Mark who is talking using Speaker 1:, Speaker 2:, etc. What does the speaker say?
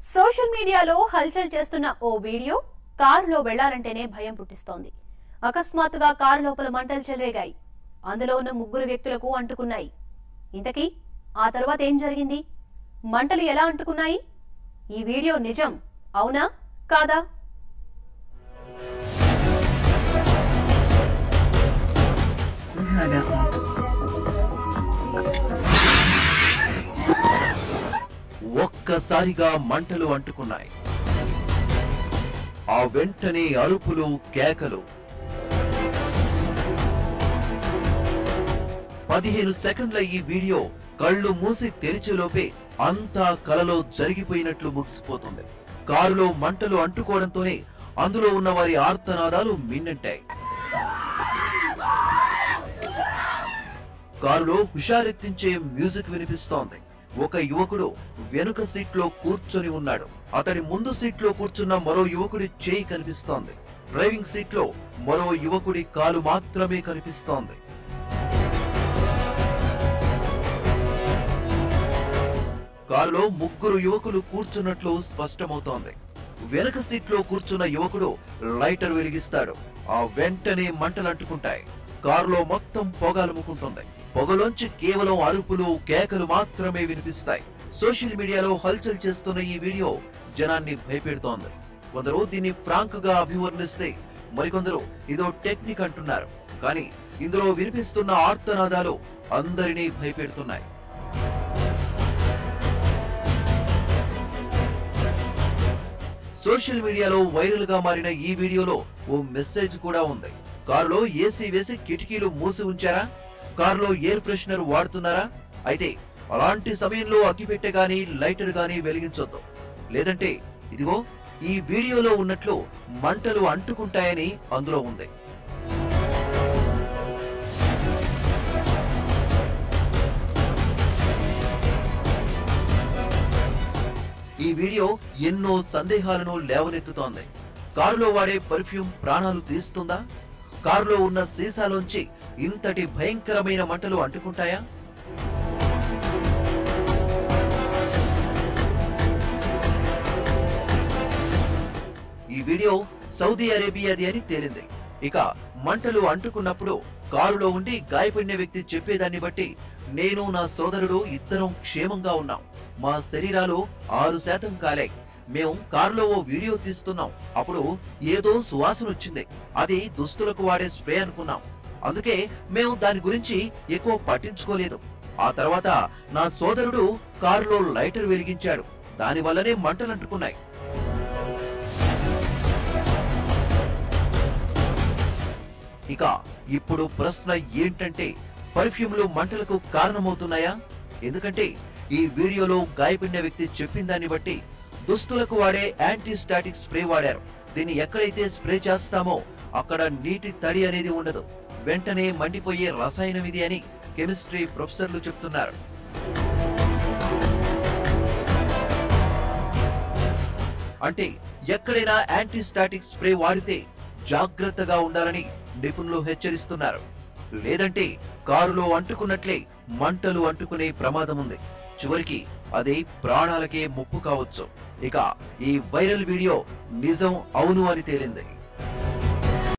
Speaker 1: social మీడియాలో హల్చల్ చేస్తున్న ఓ వీడియో కారులో వెళ్లాలంటేనే భయం పుట్టిస్తోంది అకస్మాత్తుగా కారు లోపల మంటలు చెలరేగాయి అందులో ఉన్న ముగ్గురు వ్యక్తులకు అంటుకున్నాయి ఇంతకీ ఆ తర్వాత ఏం జరిగింది మంటలు ఎలా అంటుకున్నాయి ఈ వీడియో నిజం అవునా కాదా
Speaker 2: ఒక్కసారిగా మంటలు అంటుకున్నాయి ఆ వెంటనే అరుపులు కేకలు పదిహేను సెకండ్ల ఈ వీడియో కళ్ళు మూసి తెరిచేలోపే అంతా కలలో జరిగిపోయినట్లు ముగిసిపోతుంది కారులో మంటలు అంటుకోవడంతోనే అందులో ఉన్న వారి ఆర్తనాదాలు మిన్నంటాయి కారులో హుషారెత్తించే మ్యూజిక్ వినిపిస్తోంది ఒక యువకుడు వెనుక సీట్లో కూర్చొని ఉన్నాడు అతని ముందు సీట్లో కూర్చున్న మరో యువకుడి చేయి కనిపిస్తోంది డ్రైవింగ్ సీట్లో మరో యువకుడి కాలు మాత్రమే కనిపిస్తోంది కారులో ముగ్గురు యువకులు కూర్చున్నట్లు స్పష్టమవుతోంది వెనక సీట్లో కూర్చున్న యువకుడు లైటర్ వెలిగిస్తాడు ఆ వెంటనే మంటలంటుకుంటాయి కారులో మొత్తం పొగలుముకుంటుంది పొగలోంచి కేవలం అరుపులు కేకలు మాత్రమే వినిపిస్తాయి సోషల్ మీడియాలో హల్చల్ చేస్తున్న ఈ వీడియో జనాన్ని భయపెడుతోంది కొందరు దీన్ని ఫ్రాంక్ గా అభివర్ణిస్తే మరికొందరు ఇదో టెక్నిక్ అంటున్నారు కానీ ఇందులో వినిపిస్తున్న ఆర్తనాదాలు అందరినీ భయపెడుతున్నాయి సోషల్ మీడియాలో వైరల్ గా మారిన ఈ వీడియోలో ఓ మెసేజ్ కూడా ఉంది కారులో ఏసీ వేసి కిటికీలు మూసి ఉంచారా కారులో ఎయిర్ ఫ్రెషనర్ వాడుతున్నారా అయితే అలాంటి సమయంలో అగ్గిపెట్టె గాని లైటర్ గాని వెలిగించొద్దు లేదంటే ఇదిగో ఈ వీడియోలో ఉన్నట్లు మంటలు అంటుకుంటాయని అందులో ఉంది ఈ వీడియో ఎన్నో సందేహాలను లేవనెత్తుతోంది కారులో వాడే పర్ఫ్యూమ్ ప్రాణాలు తీస్తుందా కారులో ఉన్న సీసాలోంచి ఇంతటి భయంకరమైన మంటలు అంటుకుంటాయా ఈ వీడియో సౌదీ అరేబియాది అని తేలింది ఇక మంటలు అంటుకున్నప్పుడు కారులో ఉండి గాయపడిన వ్యక్తి చెప్పేదాన్ని బట్టి నేను నా సోదరుడు ఇద్దరం క్షేమంగా ఉన్నాం మా శరీరాలు ఆరు శాతం కాలే మేము కారులో ఓ వీడియో తీస్తున్నాం అప్పుడు ఏదో సువాసన వచ్చింది అది దుస్తులకు వాడే స్ప్రే అనుకున్నాం అందుకే మేము దాని గురించి ఎక్కువ పట్టించుకోలేదు ఆ తర్వాత నా సోదరుడు కారులో లైటర్ వెలిగించాడు దాని వల్లనే మంటలు అంటుకున్నాయి ఇక ఇప్పుడు ప్రశ్న ఏంటంటే పర్ఫ్యూమ్లు మంటలకు కారణమవుతున్నాయా ఎందుకంటే ఈ వీడియోలో గాయపడిన వ్యక్తి చెప్పిన దాన్ని బట్టి దుస్తులకు వాడే యాంటీ స్టాటిక్ స్ప్రే వాడారు దీన్ని ఎక్కడైతే స్ప్రే చేస్తామో అక్కడ నీటి తడి అనేది ఉండదు వెంటనే మండిపోయే రసాయనం ఇది అని కెమిస్ట్రీ ప్రొఫెసర్లు చెప్తున్నారు అంటే ఎక్కడైనా యాంటీ స్టాటిక్ స్ప్రే వాడితే జాగ్రత్తగా ఉండాలని నిపుణులు హెచ్చరిస్తున్నారు లేదంటే కారులో అంటుకున్నట్లే మంటలు అంటుకునే ప్రమాదం ఉంది చివరికి అది ప్రాణాలకే ముప్పు కావచ్చు ఇక ఈ వైరల్ వీడియో నిజం అవును అని తేలింది